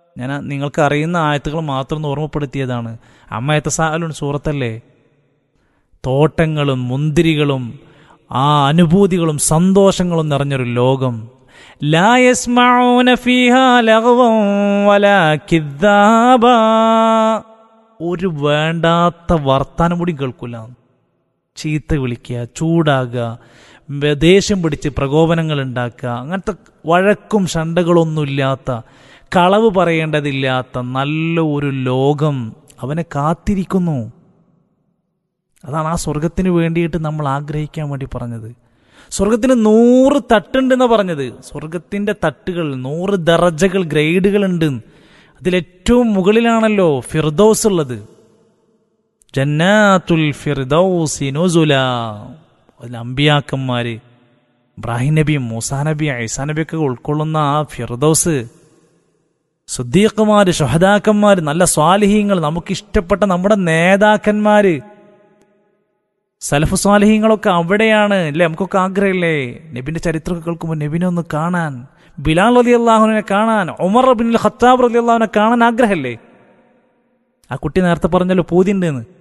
ഞാൻ നിങ്ങൾക്ക് അറിയുന്ന ആയത്തുകൾ മാത്രം ഒന്ന് ഓർമ്മപ്പെടുത്തിയതാണ് അമ്മയത്തെ സാലുൻ സൂറത്തല്ലേ തോട്ടങ്ങളും മുന്തിരികളും ആ അനുഭൂതികളും സന്തോഷങ്ങളും നിറഞ്ഞൊരു ലോകം ലാ യസ്മഊന ഫീഹാ ലഗ്വൻ വലാ കിദ്ദാബാ. ഒരു വേണ്ടാത്ത വർത്താനം കൂടി കേൾക്കൂല ചീത്ത വിളിക്കുക ചൂടാകുക വെ- ദേഷ്യം പിടിച്ച് പ്രകോപനങ്ങൾ ഉണ്ടാക്കുക അങ്ങനത്തെ വഴക്കും ശണ്ടകളൊന്നുമില്ലാത്ത കളവ് പറയേണ്ടതില്ലാത്ത നല്ല ഒരു ലോകം അവനെ കാത്തിരിക്കുന്നു അതാണ് ആ സ്വർഗത്തിന് വേണ്ടിയിട്ട് നമ്മൾ ആഗ്രഹിക്കാൻ വേണ്ടി പറഞ്ഞത് സ്വർഗത്തിന് നൂറ് തട്ടുണ്ടെന്ന് പറഞ്ഞത് സ്വർഗത്തിന്റെ തട്ടുകൾ നൂറ് ദറജകൾ ഗ്രേഡുകൾ ഉണ്ട് അതിലേറ്റവും മുകളിലാണല്ലോ ഫിർദൌസ് ഉള്ളത് ജന്നാത്തുൽ ഫിർദൌസി നുസുല അതിൽ അമ്പിയാക്കന്മാര് ഇബ്രാഹിം നബിയും മൂസാ നബി ഐസാ നബിയൊക്കെ ഉൾക്കൊള്ളുന്ന ആ ഫിർദൌസ് സുദ്ദീഖുമാര് ഷഹദാക്കന്മാര് നല്ല സ്വാലിഹീങ്ങൾ നമുക്ക് ഇഷ്ടപ്പെട്ട നമ്മുടെ നേതാക്കന്മാര് സലഫ് സ്വാലിഹീങ്ങളൊക്കെ അവിടെയാണ് അല്ലേ നമുക്കൊക്കെ ആഗ്രഹമില്ലേ നബിന്റെ ചരിത്രമൊക്കെ കേൾക്കുമ്പോൾ നബിനെ ഒന്ന് കാണാൻ ബിലാൽ അലി അള്ളാഹുവിനെ കാണാൻ ഉമർ ബിൻ ഖത്താബ് അലി അള്ളാഹുവിനെ കാണാൻ ആഗ്രഹമല്ലേ ആ കുട്ടി നേരത്തെ പറഞ്ഞല്ലോ പൂതിണ്ടെന്ന്